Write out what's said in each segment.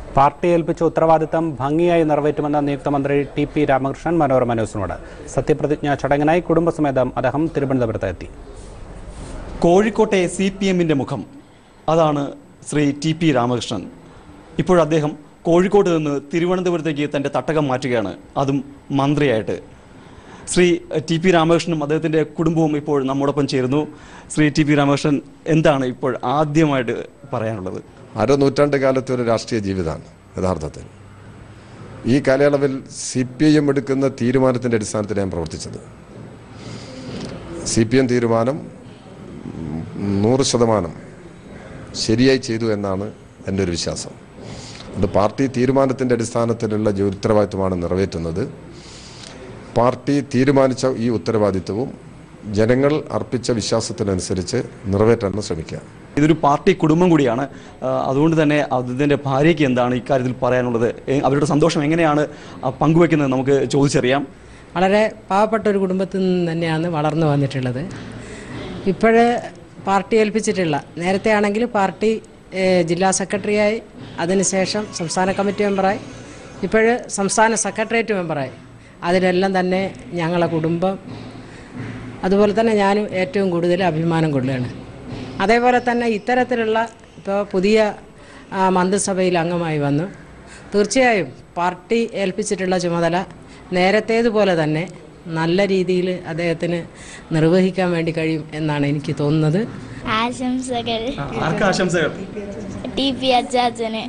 party ഏൽപ്പിച്ച ഉത്തരവാദിത്തം ഭംഗിയായി നിറവേറ്റുമെന്ന നിയുക്ത മന്ത്രി ടി പി രാമകൃഷ്ണൻ മനോരമ ന്യൂസിനോട് സത്യപ്രതിജ്ഞാ ചടങ്ങിനായി കുടുംബസമേതം അദ്ദേഹം തിരുവനന്തപുരത്ത് എത്തി കോഴിക്കോട്ടെ സി പി എമ്മിൻ്റെ മുഖം അതാണ് ശ്രീ ടി പി രാമകൃഷ്ണൻ ഇപ്പോൾ അദ്ദേഹം കോഴിക്കോട്ട് നിന്ന് തിരുവനന്തപുരത്തേക്ക് തൻ്റെ തട്ടകം മാറ്റുകയാണ് അതും മന്ത്രിയായിട്ട് ശ്രീ ടി പി രാമകൃഷ്ണനും അദ്ദേഹത്തിൻ്റെ കുടുംബവും ഇപ്പോൾ നമ്മോടൊപ്പം ചേരുന്നു ശ്രീ ടി പി രാമകൃഷ്ണൻ എന്താണ് ഇപ്പോൾ ആദ്യമായിട്ട് പറയാനുള്ളത് അരനൂറ്റാണ്ട് കാലത്തെ ഒരു രാഷ്ട്രീയ ജീവിതമാണ് യഥാർത്ഥത്തിൽ ഈ കാലയളവിൽ സി പി ഐ എം എടുക്കുന്ന തീരുമാനത്തിൻ്റെ അടിസ്ഥാനത്തിൽ ഞാൻ പ്രവർത്തിച്ചത് സി പി എം തീരുമാനം ഉം, നൂറ് ശതമാനം ശരിയായി ചെയ്തു എന്നാണ് എൻ്റെ ഒരു വിശ്വാസം അത് പാർട്ടി തീരുമാനത്തിൻ്റെ അടിസ്ഥാനത്തിലുള്ള ജോ- ഉത്തരവാദിത്വമാണ് നിറവേറ്റുന്നത് പാർട്ടി തീരുമാനിച്ച ഈ ഉത്തരവാദിത്വവും ജനങ്ങൾ അർപ്പിച്ച വിശ്വാസത്തിനനുസരിച്ച് നിറവേറ്റാൻ ശ്രമിക്കുക ഇതൊരു പാർട്ടി കുടുംബം കൂടിയാണ് ആ, അതുകൊണ്ട് തന്നെ അതിൻ്റെ ഭാര്യയ്ക്ക് എന്താണ് ഇക്കാര്യത്തിൽ പറയാനുള്ളത് എ- അവരുടെ സന്തോഷം എങ്ങനെയാണ് ആ, പങ്കുവെക്കുന്നത് നമുക്ക് ചോദിച്ചറിയാം വളരെ പാവപ്പെട്ട ഒരു കുടുംബത്തിൽ നിന്ന് തന്നെയാണ് വളർന്നു വന്നിട്ടുള്ളത് ഇപ്പോഴ് പാർട്ടി ഏൽപ്പിച്ചിട്ടുള്ള നേരത്തെ ആണെങ്കിൽ പാർട്ടി ഏഹ്, ജില്ലാ സെക്രട്ടറിയായി അതിനുശേഷം സംസ്ഥാന കമ്മിറ്റി മെമ്പറായി ഇപ്പോഴ് സംസ്ഥാന സെക്രട്ടേറിയറ്റ് മെമ്പറായി അതിലെല്ലാം തന്നെ ഞങ്ങളെ കുടുംബം അതുപോലെ തന്നെ ഞാനും ഏറ്റവും കൂടുതൽ അഭിമാനം കൊള്ളുകയാണ് അതേപോലെ തന്നെ ഇത്തരത്തിലുള്ള ഇപ്പോൾ പുതിയ ആ, മന്ത്രിസഭയിൽ അംഗമായി വന്നു തീർച്ചയായും പാർട്ടി ഏൽപ്പിച്ചിട്ടുള്ള ചുമതല നേരത്തേതുപോലെ തന്നെ നല്ല രീതിയിൽ അദ്ദേഹത്തിന് നിർവഹിക്കാൻ വേണ്ടി കഴിയും എന്നാണ് എനിക്ക് തോന്നുന്നത് ആശംസകൾ ആർക്കും ആശംസകൾ ടി പി അച്ചാച്ചന്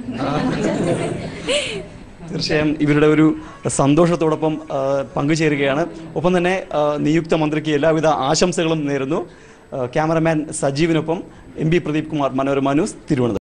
തീർച്ചയായും ഇവരുടെ ഒരു സന്തോഷത്തോടൊപ്പം ആ, പങ്കുചേരുകയാണ് ഒപ്പം തന്നെ ആ, നിയുക്ത മന്ത്രിക്ക് എല്ലാവിധ ആശംസകളും നേരുന്നു ആ, ക്യാമറമാൻ സജീവിനൊപ്പം M P Pradeep Kumar Manorama news Thiruvananthapuram